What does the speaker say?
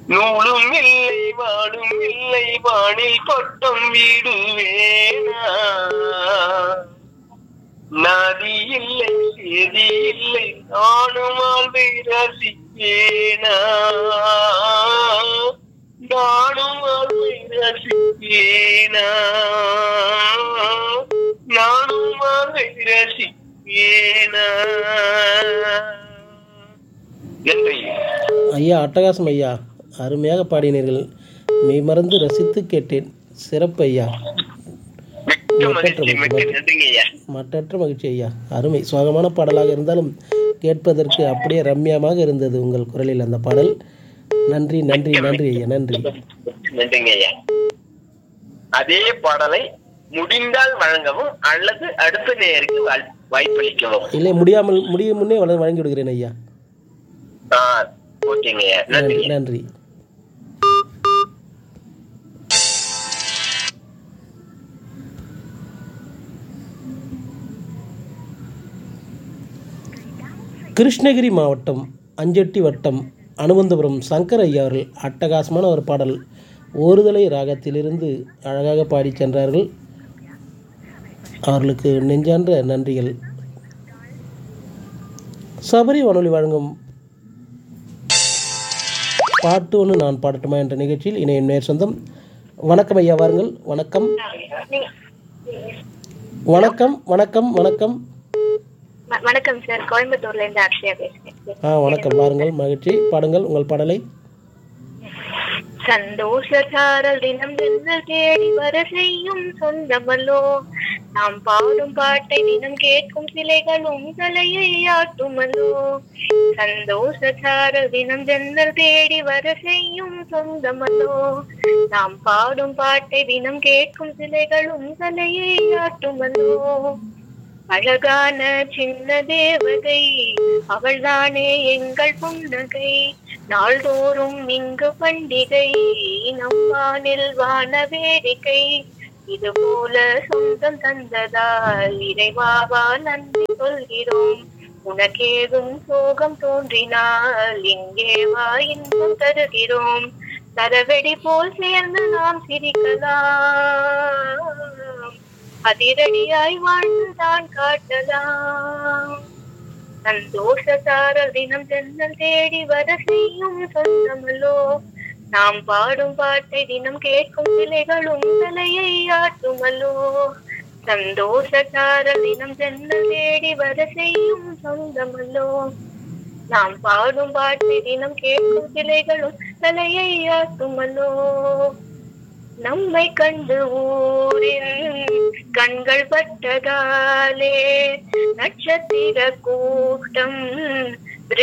நூலும் இல்லை வாடும் இல்லை வானில் பட்டம் வீடுவேனா நதி இல்லை சேதி இல்லை நானும் வாழ்வை ரசிப்பேனா நானும் வாழ்வை ரசிப்பேனா நானும் வாழ்வை ரசிப்பேனா நன்றி ஐயா அட்டகாசம் ஐயா அருமையாக பாடினீர்கள் மெய் மறந்து ரசித்து கேட்டேன் சிறப்பு ஐயா மிக்க மகிழ்ச்சி மிக்க நன்றிங்க ஐயா மற்றற்ற மகிழ்ச்சி ஐயா அருமை சுகமான பாடலாக இருந்தாலும் கேட்பதற்கு அப்படியே ரம்யமாக இருந்தது உங்கள் குரலில் அந்த பாடல் நன்றி நன்றி நன்றி ஐயா நன்றி நன்றிங்க ஐயா அதே பாடலை முடிந்தால் வழங்கவும் அல்லது அடுத்த நேருக்கு வாழ்- வாய்ப்பளிக்கவும் இல்லை முடியாமல் முடியும் முன்னே வள- வழங்கி விடுகிறேன் ஐயா ஆ ஓகேங்க ஐயா நன்றி நன்றிங்க நன்றி கிருஷ்ணகிரி மாவட்டம் அஞ்செட்டி வட்டம் அனுமந்தபுரம் சங்கர் ஐயா அவர்கள் அட்டகாசமான ஒரு பாடல் ஓருதலை ராகத்திலிருந்து அழகாக பாடி சென்றார்கள் அவர்களுக்கு நெஞ்சான்ற நன்றிகள் சபரி வானொலி வழங்கும் பாட்டு ஒன்று நான் பாடட்டுமா என்ற நிகழ்ச்சியில் இணையும் நேர் சொந்தம் வணக்கம் ஐயா வாருங்கள் வணக்கம் வணக்கம் வணக்கம் வணக்கம் வ- வணக்கம் சார் கோயம்புத்தூர்ல இருந்து அக்ஷயா பேசுறேன் சார். ஆ வணக்கம் வாருங்கள் மகிழ்ச்சி பாடுங்கள் உங்கள் பாடலை சந்தோஷ சாரல் தினம் சென்று தேடி வர செய்யும் சொந்தமல்லோ நாம் பாடும் பாட்டை தினம் கேட்கும் சிலைகளும் தலையை ஆட்டுமல்லோ சந்தோஷ சாரல் தினம் ஜன்னல் தேடி வர செய்யும் சொந்தமல்லோ நாம் பாடும் பாட்டை தினம் கேட்கும் சிலைகளும் தலையை ஆட்டுமல்லோ அழகான சின்ன தேவதை அவள்தானே எங்கள் புன்னகை நாள்தோறும் இங்கு பண்டிகை நம்மானில் வான வேடிக்கை இது போல சொந்தம் தந்ததால் இறைவாவா நன்றி சொல்கிறோம் உனக்கேதும் சோகம் தோன்றினால் இங்கே வா இன்பம் தருகிறோம் தரவெடி போல் சேர்ந்து நாம் சிரிக்கலாம் அதிரடியாய் வாழ்ந்துதான் காட்டலாம் சந்தோஷ சாரல் தினம் ஜன்னல் தேடி வர செய்யும் சொந்தமல்லோ நாம் பாடும் பாட்டை தினம் கேட்கும் சிலைகளும் தலையை ஆட்டுமல்லோ சந்தோஷ சாரல் தினம் ஜன்னல் தேடி வர செய்யும் சொந்தமல்லோ நாம் பாடும் பாட்டை தினம் கேட்கும் சிலைகளும் தலையை ஆட்டுமல்லோ நம்மை கண்டு ஊரில் கண்கள் பட்டதாலே நட்சத்திர கூட்டம்